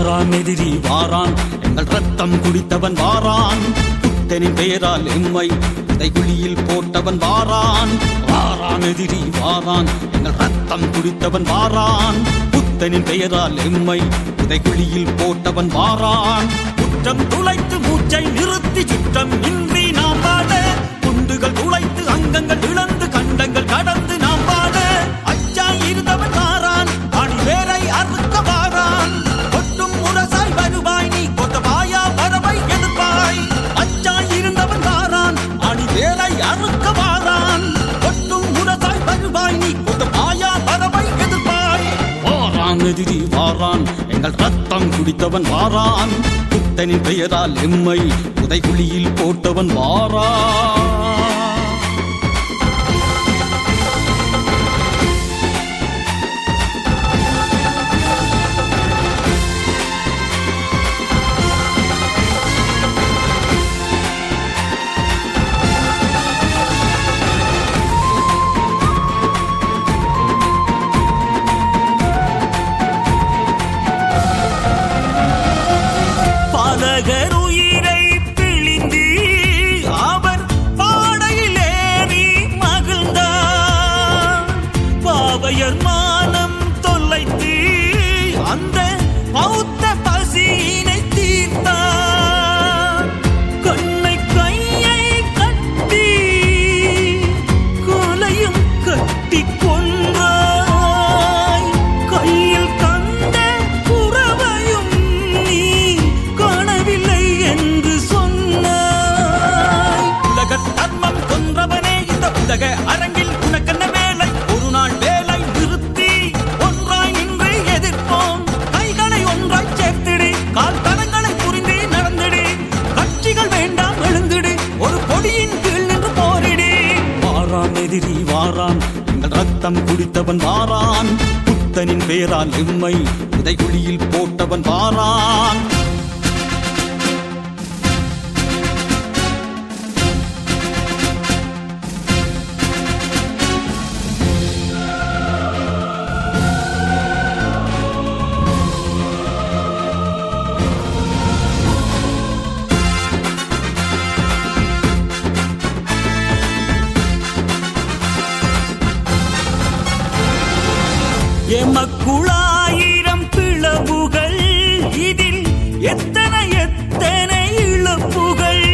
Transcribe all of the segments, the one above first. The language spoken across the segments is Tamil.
வாரான் எதிரி வாரான் எங்கள் ரத்தம் குடித்தவன் வாரான் புத்தனின் பெயரால் எம்மை குழியில் போட்டவன் வாரான் வாரான் எதிரி வாரான் எங்கள் ரத்தம் குடித்தவன் வாரான் புத்தனின் பெயரால் எம்மை குழியில் போட்டவன் வாரான் குற்றம் துளைத்து மூச்சை நிறுத்தி சுற்றம் இன்றி நாம் வாழ குண்டுகள் துளைத்து அங்கங்கள் இழந்து கண்டங்கள் கடந்து நாம் வாழ அச்சாய் இருந்தவன் வாரான் அடி வேரை அறுக்க வாரான் கொட்டும் முரசாய் வருவாய் நீ கொட்டவாயா வரவை எதிர்ப்பாய் அச்சாய் இருந்தவன் வாரான் அடி வேரை அறுக்க வாரான் கொட்டும் முரசாய் வருவாய் நீ கொட்டவாயா வரவை எதிர்ப்பாய் வாரான் எதிரி வாரான் எங்கள் ரத்தம் குடித்தவன் வாரான் புத்தனின் பெயரால் எம்மை புதைகுழியில் போட்டவன் வாரான் பாலகர் உயிரை பிழிந்து அவர் பாடையில் ஏறி மகிழ்ந்தார் பாவையர் மானம் தொல்லைத்து அந்த பௌத்த பசியினை தீர்த்தார் கண்ணை கையை கட்டி கொலையும் கட்டி கொன்றாய் கையில் தந்த புறவையும் நீ காணவில்லை என்று சொன்னாய் உலக தர்மம் கொன்றவனே இந்த உலக அரங்கில் உனக்கென்ன வேலை ஒரு நாள் வேலை நிறுத்தி ஒன்றாய் நின்று எதிர்ப்போம் கைகளை ஒன்றாய் சேர்த்திடு கால் தரங்களை புரிந்து நடந்திடு கட்சிகள் வேண்டாம் எழுந்திடு ஒரு கொடியின் கீழ் நின்று போரிடு வாரான் எதிரி வாரான் எங்கள் ரத்தம் குடித்தவன் வாரான் புத்தனின் பெயரால் எம்மை புதைகுழியில் போட்டவன் வாரான் எமக்குழாயிரம் பிளவுகள் இதில் எத்தனை எத்தனை இழப்புகள்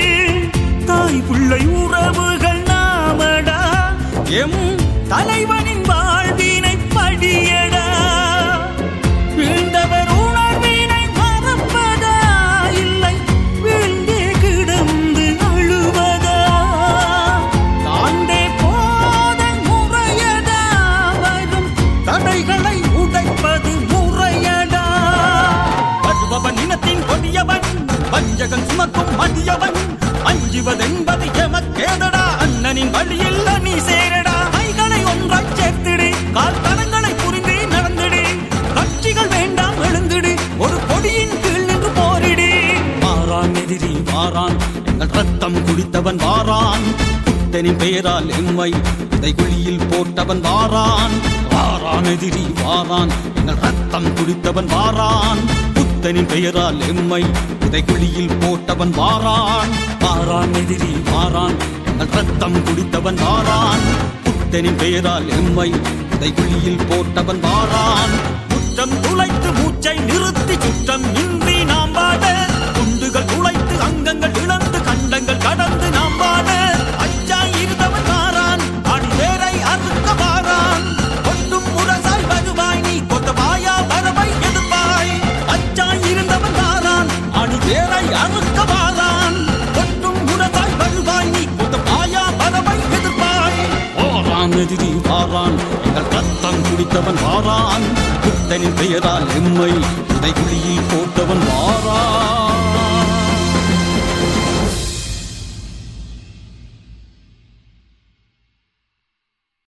தாய் பிள்ளை உறவுகள் நாமடா எம் தலைவனின் வாழ்வினை படியடா வீழ்ந்தவர் உணர்வினை மறப்பதா இல்லை வீழ்ந்தே கிடந்து அழுவதா தாண்டே போத முறையடா வரும் தடைகளை உடைப்பது முறையடா வருபவன் இனத்தின் கொடியவன் வஞ்சகன் சுமக்கும் மதியவன் அஞ்சுவதென்பது எமக்கேதடா அண்ணனின் வழியில் நீ சேரடா கைகளை ஒன்றாய் சேர்த்திடு கால் தரங்களை புரிந்து நடந்திடு கட்சிகள் வேண்டாம் எழுந்திடு ஒரு கொடியின் கீழ் நின்று போரிடு வாரான் எதிரி வாரான் எங்கள் ரத்தம் குடித்தவன் வாரான் புத்தனின் பெயரால் எம்மை புதைகுழியில் போட்டவன் வாரான் வாரான் எதிரி வாரான் எங்கள் ரத்தம் குடித்தவன் வாரான் புத்தனின் பெயரால் எம்மை புதைகுழியில் போட்டவன் வாரான் வாரான் எதிரி வாரான் எங்கள் ரத்தம் குடித்தவன் வாரான் புத்தனின் பெயரால் எம்மை புதைகுழியில் போட்டவன் வாரான் குற்றம் துளைத்து மூச்சை நிறுத்தி சுற்றம் இன்றி நாம் வாழ குண்டுகள் துளைத்து அங்கங்கள் இழந்து கண்டங்கள் கடந்து நாம் வாழ அச்சாய் இருந்தவன் வாரான் அடி வேரை அறுக்க வாரான் கொட்டும் முரசாய் வருவாய் நீ கொட்டவாயா வரவை எதிர்ப்பாய் அச்சாய் இருந்தவன் வாரான் அடி வேரை அறுக்க வாரான் கொட்டும் முரசாய் வருவாய் நீ கொட்டவாயா வரவை எதிர்ப்பாய் வாரான் எதிரி வாரான் எங்கள் ரத்தம் குடித்தவன் வாரான் புத்தனின் பெயரால் எம்மை புதைகுழியில் போட்டவன் வாரான்